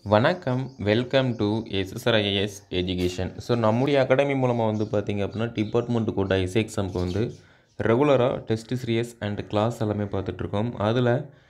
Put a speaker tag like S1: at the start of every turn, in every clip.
S1: வணக்கம் welcome to SSRIS education so நம்முடைய academy மூலமாக வந்து பார்த்திங்க அப்படின்னா டிபார்ட்மெண்ட் கோட்டா எஸ்ஏ எக்ஸாமுக்கு வந்து ரெகுலராக டெஸ்ட் சீரியஸ் அண்ட் கிளாஸ் எல்லாமே பார்த்துட்ருக்கோம் அதில்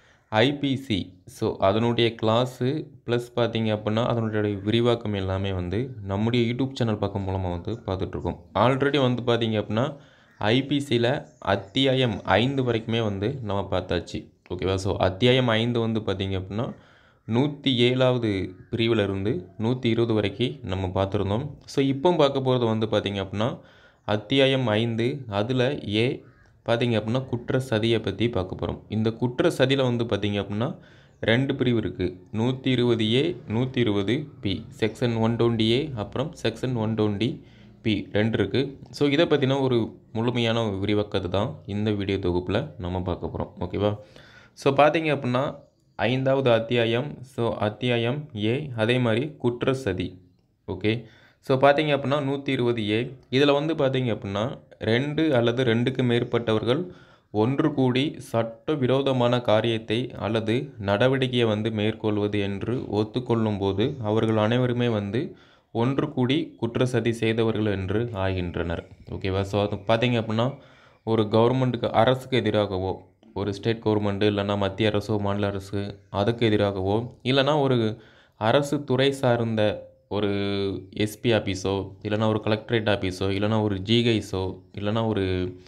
S1: ஐபிசி ஸோ அதனுடைய கிளாஸு ப்ளஸ் பார்த்தீங்க அப்படின்னா அதனுடைய விரிவாக்கம் எல்லாமே வந்து நம்முடைய யூடியூப் சேனல் பக்கம் மூலமாக வந்து பார்த்துட்ருக்கோம் ஆல்ரெடி வந்து பார்த்தீங்க அப்படின்னா ஐபிசியில் அத்தியாயம் ஐந்து வரைக்குமே வந்து நம்ம பார்த்தாச்சு ஓகேவா ஸோ அத்தியாயம் ஐந்து வந்து பார்த்தீங்க அப்படின்னா நூற்றி ஏழாவது பிரிவில் இருந்து நூற்றி இருபது வரைக்கும் நம்ம பார்த்துருந்தோம் ஸோ இப்போ பார்க்க போகிறது வந்து பார்த்திங்க அப்படின்னா அத்தியாயம் ஐந்து அதில் ஏ பார்த்திங்க அப்படின்னா குற்ற சதியை பற்றி பார்க்க போகிறோம் இந்த குற்ற சதியில் வந்து பார்த்திங்க அப்படின்னா ரெண்டு பிரிவு இருக்குது நூற்றி இருபது ஏ நூற்றி இருபது B section one twenty A அப்புறம் செக்ஷன் ஒன் டுவெண்ட்டி பி ரெண்டு இருக்குது ஸோ இதை பற்றின ஒரு முழுமையான விரிவாக்கத்தை தான் இந்த வீடியோ தொகுப்பில் நம்ம பார்க்க போகிறோம் ஓகேவா ஸோ பார்த்தீங்க அப்படின்னா ஐந்தாவது அத்தியாயம் ஸோ அத்தியாயம் ஏ அதே மாதிரி குற்ற சதி ஓகே ஸோ பார்த்தீங்க அப்படின்னா நூற்றி இருபது ஏ இதில் வந்து பார்த்தீங்க அப்படின்னா ரெண்டு அல்லது ரெண்டுக்கு மேற்பட்டவர்கள் ஒன்று கூடி சட்ட விரோதமான காரியத்தை அல்லது நடவடிக்கையை வந்து மேற்கொள்வது என்று ஒத்துக்கொள்ளும் போது அவர்கள் அனைவருமே வந்து ஒன்று கூடி குற்ற சதி செய்தவர்கள் என்று ஆகின்றனர் ஓகேவா ஸோ அது பார்த்தீங்க அப்படின்னா ஒரு கவர்மெண்ட்டுக்கு அரசுக்கு எதிராகவோ ஒரு ஸ்டேட் கவர்மெண்ட்டு இல்லைன்னா மத்திய அரசோ மாநில அரசு அதுக்கு எதிராகவோ இல்லைன்னா ஒரு அரசு துறை சார்ந்த ஒரு எஸ்பி ஆஃபீஸோ இல்லைன்னா ஒரு கலெக்டரேட் ஆஃபீஸோ இல்லைன்னா ஒரு ஜிகைஸோ இல்லைன்னா ஒரு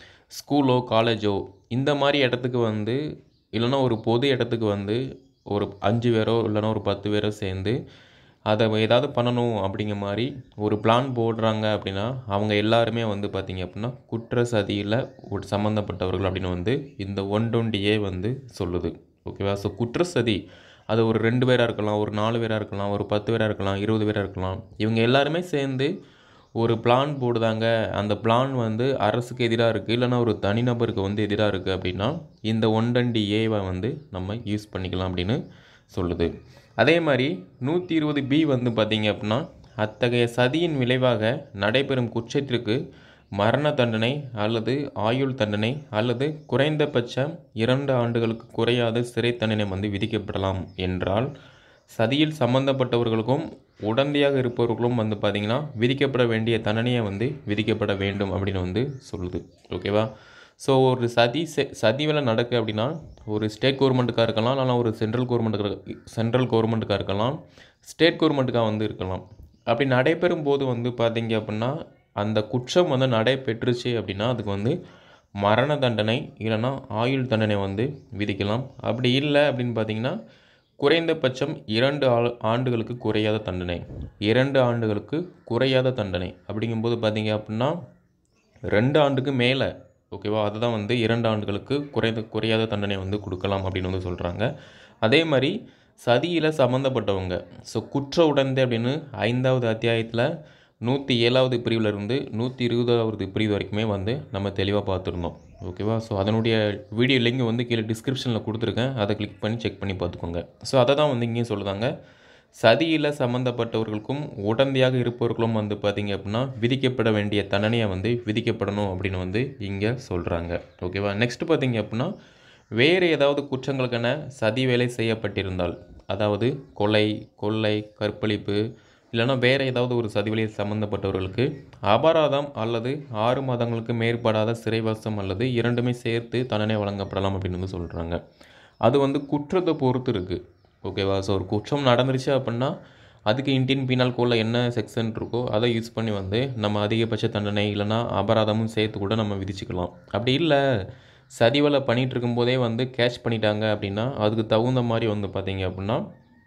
S1: ஸ்கூலோ காலேஜோ இந்த மாதிரி இடத்துக்கு வந்து இல்லைன்னா ஒரு பொது இடத்துக்கு வந்து ஒரு அஞ்சு பேரோ இல்லைன்னா ஒரு பத்து பேரோ சேர்ந்து அதை ஏதாவது பண்ணணும் அப்படிங்கிற மாதிரி ஒரு பிளான் போடுறாங்க அப்படின்னா அவங்க எல்லாருமே வந்து பார்த்திங்க அப்படின்னா குற்ற சதியில் ஒரு சம்மந்தப்பட்டவர்கள் அப்படின்னு வந்து இந்த ஒன் டுவெண்ட்டியே வந்து சொல்லுது ஓகேவா ஸோ குற்ற சதி அது ஒரு ரெண்டு பேராக இருக்கலாம் ஒரு நாலு பேராக இருக்கலாம் ஒரு பத்து பேராக இருக்கலாம் இருபது பேராக இருக்கலாம் இவங்க எல்லாருமே சேர்ந்து ஒரு பிளான் போடுதாங்க அந்த பிளான் வந்து அரசுக்கு எதிராக இருக்குது இல்லைன்னா ஒரு தனிநபருக்கு வந்து எதிராக இருக்குது அப்படின்னா இந்த ஒன் டுவெண்ட்டி ஏவை வந்து நம்ம யூஸ் பண்ணிக்கலாம் அப்படின்னு சொல்லுது அதே மாதிரி நூற்றி இருபது பி வந்து பார்த்திங்க அப்படின்னா அத்தகைய சதியின் விளைவாக நடைபெறும் குற்றத்திற்கு மரண தண்டனை அல்லது ஆயுள் தண்டனை அல்லது குறைந்தபட்சம் இரண்டு ஆண்டுகளுக்கு குறையாத சிறை தண்டனை வந்து விதிக்கப்படலாம் என்றால் சதியில் சம்பந்தப்பட்டவர்களுக்கும் உடந்தையாக இருப்பவர்களும் வந்து பார்த்திங்கன்னா விதிக்கப்பட வேண்டிய தண்டனையை வந்து விதிக்கப்பட வேண்டும் அப்படின்னு வந்து சொல்லுது ஓகேவா ஸோ ஒரு சதி செ- சதி வேலை நடக்கு அப்படின்னா ஒரு ஸ்டேட் கவர்மெண்ட்டுக்காக இருக்கலாம் இல்லைனா ஒரு சென்ட்ரல் கவர்மெண்ட்டுக்கு சென்ட்ரல் கவர்மெண்ட்டுக்காக இருக்கலாம் ஸ்டேட் கவர்மெண்ட்டுக்காக வந்து இருக்கலாம் அப்படி நடைபெறும் போது வந்து பார்த்தீங்க அப்படின்னா அந்த குற்றம் வந்து நடைபெற்றுச்சு அப்படின்னா அதுக்கு வந்து மரண தண்டனை இல்லைன்னா ஆயுள் தண்டனை வந்து விதிக்கலாம் அப்படி இல்லை அப்படின்னு பார்த்தீங்கன்னா குறைந்தபட்சம் இரண்டு ஆள் ஆண்டுகளுக்கு குறையாத தண்டனை இரண்டு ஆண்டுகளுக்கு குறையாத தண்டனை அப்படிங்கும்போது பார்த்தீங்க அப்படின்னா ரெண்டு ஆண்டுக்கு மேலே ஓகேவா அதுதான் வந்து இரண்டு ஆண்டுகளுக்கு குறைந்த குறையாத தண்டனை வந்து கொடுக்கலாம் அப்படின்னு வந்து சொல்கிறாங்க அதே மாதிரி சதியில் சம்மந்தப்பட்டவங்க ஸோ குற்ற உடந்தை அப்படின்னு ஐந்தாவது அத்தியாயத்தில் நூற்றி ஏழாவது பிரிவில் இருந்து நூற்றி இருபதாவது பிரிவு வரைக்குமே வந்து நம்ம தெளிவாக பார்த்துருந்தோம் ஓகேவா ஸோ அதனுடைய வீடியோ லிங்க் வந்து கீழே டிஸ்கிரிப்ஷனில் கொடுத்துருக்கேன் அதை கிளிக் பண்ணி செக் பண்ணி பார்த்துக்கோங்க ஸோ அதை தான் வந்து இங்கேயும் சொல்லுதாங்க சதியில் சம்மந்தப்பட்டவர்களுக்கும் உடந்தையாக இருப்பவர்களும் வந்து பார்த்திங்க அப்படின்னா விதிக்கப்பட வேண்டிய தண்டனையை வந்து விதிக்கப்படணும் அப்படின்னு வந்து இங்கே சொல்கிறாங்க ஓகேவா நெக்ஸ்ட் பார்த்தீங்க அப்படின்னா வேறு ஏதாவது குற்றங்களுக்கென சதி வேலை செய்யப்பட்டிருந்தால் அதாவது கொலை கொள்ளை கற்பழிப்பு இல்லைன்னா வேறு ஏதாவது ஒரு சதி வேலை சம்மந்தப்பட்டவர்களுக்கு அபராதம் அல்லது ஆறு மாதங்களுக்கு மேற்படாத சிறைவாசம் அல்லது இரண்டுமே சேர்த்து தண்டனை வழங்கப்படலாம் அப்படின்னு வந்து சொல்கிறாங்க அது வந்து குற்றத்தை பொறுத்து இருக்குது ஓகேவா ஸோ ஒரு குற்றம் நடந்துருச்சு அப்படின்னா அதுக்கு இந்தியன் பீனால் கோடில் என்ன செக்ஷன் இருக்கோ அதை யூஸ் பண்ணி வந்து நம்ம அதிகபட்ச தண்டனை இல்லைன்னா அபராதமும் சேர்த்து கூட நம்ம விதிச்சுக்கலாம் அப்படி இல்லை சதிவலை பண்ணிகிட்டு இருக்கும்போதே வந்து கேட்ச் பண்ணிட்டாங்க அப்படின்னா அதுக்கு தகுந்த மாதிரி வந்து பார்த்தீங்க அப்படின்னா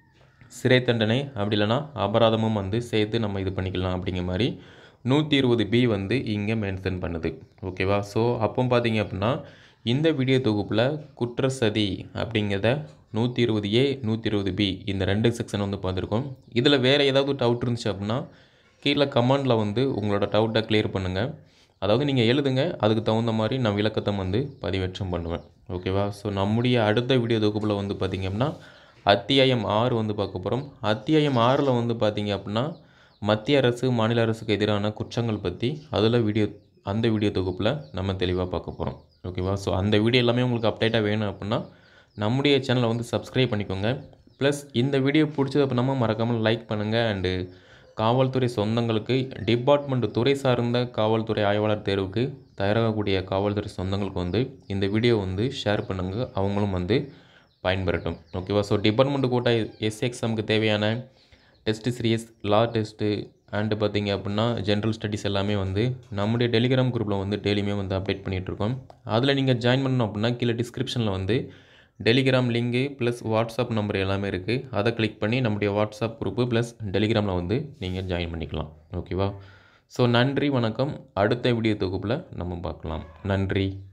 S1: சிறை தண்டனை அப்படி இல்லைன்னா அபராதமும் வந்து சேர்த்து நம்ம இது பண்ணிக்கலாம் அப்படிங்கிற மாதிரி நூற்றி இருபது பி வந்து இங்கே மென்ஷன் பண்ணுது ஓகேவா ஸோ அப்போ பார்த்தீங்க அப்படின்னா இந்த வீடியோ தொகுப்பில் குற்ற சதி அப்படிங்கிறத நூற்றி இருபது ஏ நூற்றி இருபது பி இந்த ரெண்டு செக்ஷன் வந்து பார்த்துருக்கோம் இதில் வேறு ஏதாவது டவுட் இருந்துச்சு அப்படின்னா கீழே கமெண்டில் வந்து உங்களோட டவுட்டை க்ளியர் பண்ணுங்கள் அதாவது நீங்கள் எழுதுங்க அதுக்கு தகுந்த மாதிரி நான் விளக்கத்தை வந்து பதிவேற்றம் பண்ணுவேன் ஓகேவா ஸோ நம்முடைய அடுத்த வீடியோ தொகுப்பில் வந்து பார்த்திங்க அப்படின்னா அத்தியாயம் ஆறு வந்து பார்க்க போகிறோம் அத்தியாயம் ஆறில் வந்து பார்த்திங்க அப்படின்னா மத்திய அரசு மாநில அரசுக்கு எதிரான குற்றங்கள் பற்றி அதில் வீடியோ அந்த வீடியோ தொகுப்பில் நம்ம தெளிவாக பார்க்க போகிறோம் ஓகேவா ஸோ அந்த வீடியோ எல்லாமே உங்களுக்கு அப்டேட்டாக வேணும் அப்படின்னா நம்முடைய சேனலை வந்து சப்ஸ்கிரைப் பண்ணிக்கோங்க ப்ளஸ் இந்த வீடியோ பிடிச்சது அப்படின்னா மறக்காமல் லைக் பண்ணுங்கள் அண்டு காவல்துறை சொந்தங்களுக்கு டிபார்ட்மெண்ட் துறை சார்ந்த காவல்துறை ஆய்வாளர் தேர்வுக்கு தயாராகக்கூடிய காவல்துறை சொந்தங்களுக்கு வந்து இந்த வீடியோ வந்து ஷேர் பண்ணுங்கள் அவங்களும் வந்து பயன்பெறட்டும் ஓகேவா ஸோ டிபார்ட்மெண்ட் கோட்டா எஸ் எக்ஸாமுக்கு தேவையான test series law test and பார்த்தீங்க அப்படின்னா ஜென்ரல் ஸ்டடீஸ் எல்லாமே வந்து நம்முடைய டெலிகிராம் குரூப்பில் வந்து டெய்லியுமே வந்து அப்டேட் பண்ணிகிட்ருக்கோம் அதில் நீங்கள் ஜாயின் பண்ணணும் அப்படின்னா கீழே டிஸ்கிரிப்ஷனில் வந்து Telegram link plus WhatsApp number எல்லாமே இருக்குது அதை கிளிக் பண்ணி நம்முடைய வாட்ஸ்அப் குரூப்பு ப்ளஸ் டெலிகிராமில் வந்து நீங்கள் ஜாயின் பண்ணிக்கலாம் ஓகேவா ஸோ நன்றி வணக்கம் அடுத்த வீடியோ தொகுப்பில் நம்ம பார்க்கலாம் நன்றி